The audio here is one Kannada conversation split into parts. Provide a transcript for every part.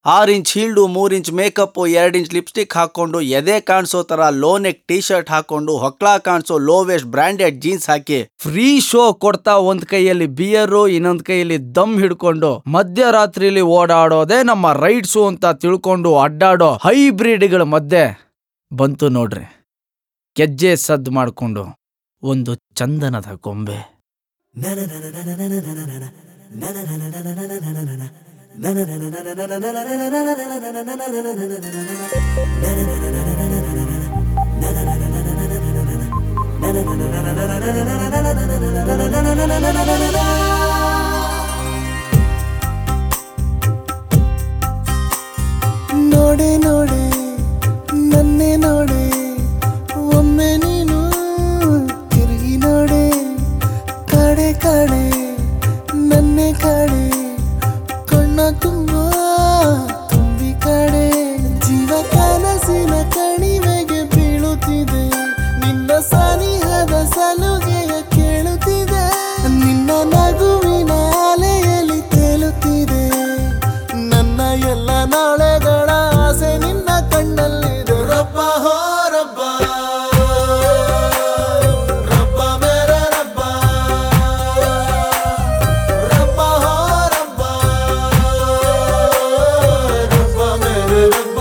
ಆರು ಇಂಚ್ ಹೀಲ್ಡು ಮೂರ್ ಇಂಚ್ ಮೇಕಪ್ ಎರಡ್ ಇಂಚ್ ಲಿಪ್ಸ್ಟಿಕ್ ಹಾಕೊಂಡು ಎದೆ ಕಾಣಿಸೋ ತರ ಲೋ ನೆಕ್ ಟಿ ಶರ್ಟ್ ಹಾಕೊಂಡು ಹೊಕ್ಳ ಕಾಣಿಸೋ ಲೋ ವೇಸ್ಟ್ ಬ್ರಾಂಡೆಡ್ ಜೀನ್ಸ್ ಹಾಕಿ ಫ್ರೀ ಶೋ ಕೊಡ್ತಾ ಒಂದ್ ಕೈಯಲ್ಲಿ ಬಿಯರು ಇನ್ನೊಂದ್ ಕೈಯಲ್ಲಿ ದಮ್ ಹಿಡ್ಕೊಂಡು ಮಧ್ಯರಾತ್ರಿಲಿ ಓಡಾಡೋದೇ ನಮ್ಮ ರೈಡ್ಸು ಅಂತ ತಿಳ್ಕೊಂಡು ಅಡ್ಡಾಡೋ ಹೈಬ್ರಿಡ್ಗಳ ಮಧ್ಯೆ ಬಂತು ನೋಡ್ರಿ ಗೆಜ್ಜೆ ಸದ್ದು ಮಾಡ್ಕೊಂಡು ಒಂದು ಚಂದನದ ಗೊಂಬೆ ನೋಡೆ ನೋಡೆ ನನ್ನೆ ನೋಡೆ ಒಮ್ಮೆ ನೀನು ತಿರುಗಿ ನೋಡೆ ಕಡೆ ಕಡೆ ನನ್ನೆ ಕಡೆ ಕಣ್ಣ ತುಂಬ ತುಂಬಿ ಕಡೆ ಜೀವ ಕನಸಿನ ಕಣಿವೆಗೆ ಬೀಳುತ್ತಿದೆ ನಿನ್ನ ಸನಿಹದ ಸಲುಗೆಯ ಕೇಳುತ್ತಿದೆ ನಿನ್ನ ನಗುವಿನ ಅಲೆಯಲ್ಲಿ ತೇಲುತ್ತಿದೆ ನನ್ನ ಎಲ್ಲ ನಾಳೆಗಳ ಆಸೆ ನಿನ್ನ ಕಣ್ಣಲ್ಲಿದೆ ರಬ್ಬ ಹೋ ರಬ್ಬ ರಬ್ಬ ಮೇರೆ ರಬ್ಬ ರಬ್ಬ ಹೋ ರಬ್ಬ ರಬ್ಬ ಮೇರೆ ರಬ್ಬ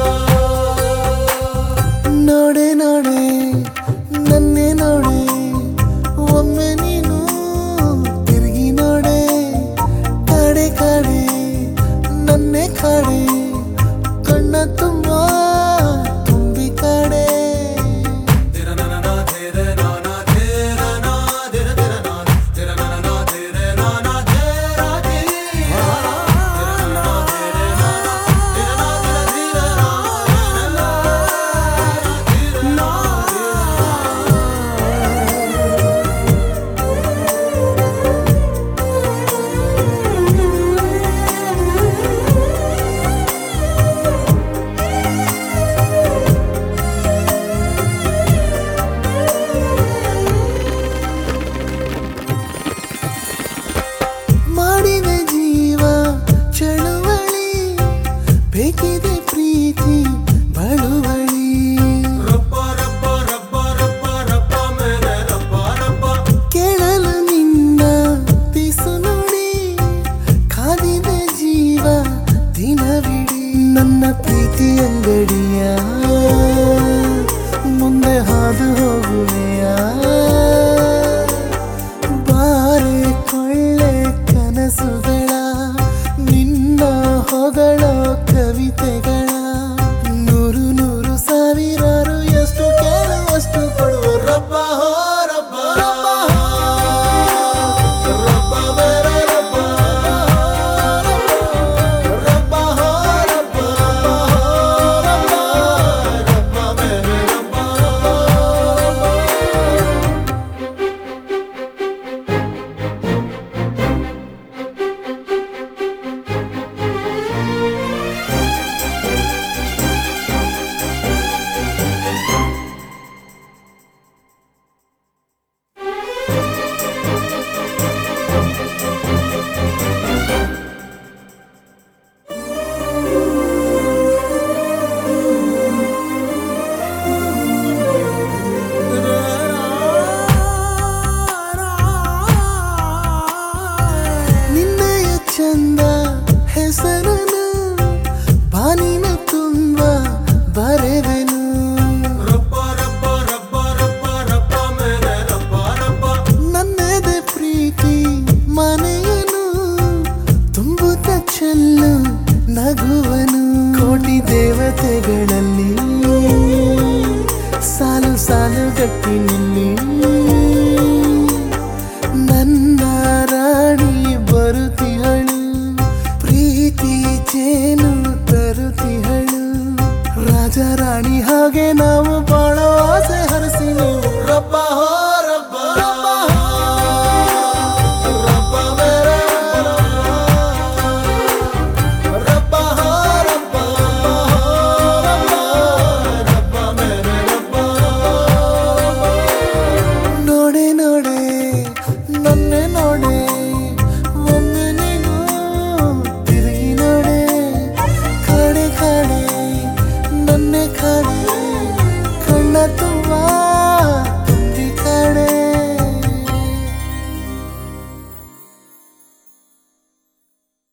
ನೋಡೆ ನೋಡೆ ನನ್ನೆ ನೋಡೆ ಒಮ್ಮೆ ನೀನು ತಿರುಗಿ ನೋಡೆ ಕಡೆ ಕಡೆ ನನ್ನೆ ಕಡೆ ಕಣ್ಣ ತುಂಬ ತುಂಬಿ ಕಡೆ ಮಾಡಿದೆ ಜೀವ ಚಳುವಳಿ ಬೇಕಿದೆ ಪ್ರೀತಿ ಬಳುವಳಿ ಕೇಳಲು ನಿನ್ನ ಪಿಸು ನುಡಿ ಕಾದಿದೆ ಜೀವ ದಿನವಿಡಿ ನನ್ನ ಪ್ರೀತಿ ಅಂಗಡಿಯ ಮುಂದೆ ಹಾದು ಹೋಗುವೆಯ ಬಾರೆ ಕೊಳ್ಳೆ ಕನಸುಗಳ ನಿನ್ನ ಹೊಗಳೋ ಕವಿತೆಗಳ ನೂರು ನೂರು ಸಾವಿರಾರು ಎಷ್ಟು ಕೇಳುವಷ್ಟು ಕೊಡುವ ರಬ್ಬ ಹೋ ರಬ್ಬ ರಬ್ಬ ಬೇರೆ ರಬ್ಬ ರಬ್ಬ ಹೋ ರಬ್ಬ ರಬ್ಬ ಬೇರೆ ರಬ್ಬ ನಿನ್ನಯ ಚಂದ ಹೆಸರನು ಬಾನಿನ ತುಂಬ ಬರೆವೆನು ನನ್ನದೇ ಪ್ರೀತಿ ಮನೆಯನು ತುಂಬುತ್ತ ಚೆಲ್ಲು ನಗುವನು ಕೋಟಿ ದೇವತೆಗಳಲ್ಲಿ ಸಾಲು ಸಾಲು ಗಟ್ಟಿ ನಿಲ್ಲಿ ನನ್ನ ರಾಣಿ ಬರುತ್ತಿಹಳು ಪ್ರೀತಿ ಜೇನು ತರುತ್ತಿಹಳು ರಾಜ ರಾಣಿ ಹಾಗೆ ನಾವು ಬಾಳೋ ಆಸೆ ಹರಸಿ ನೀವು ರಬ್ಬ ಹೋ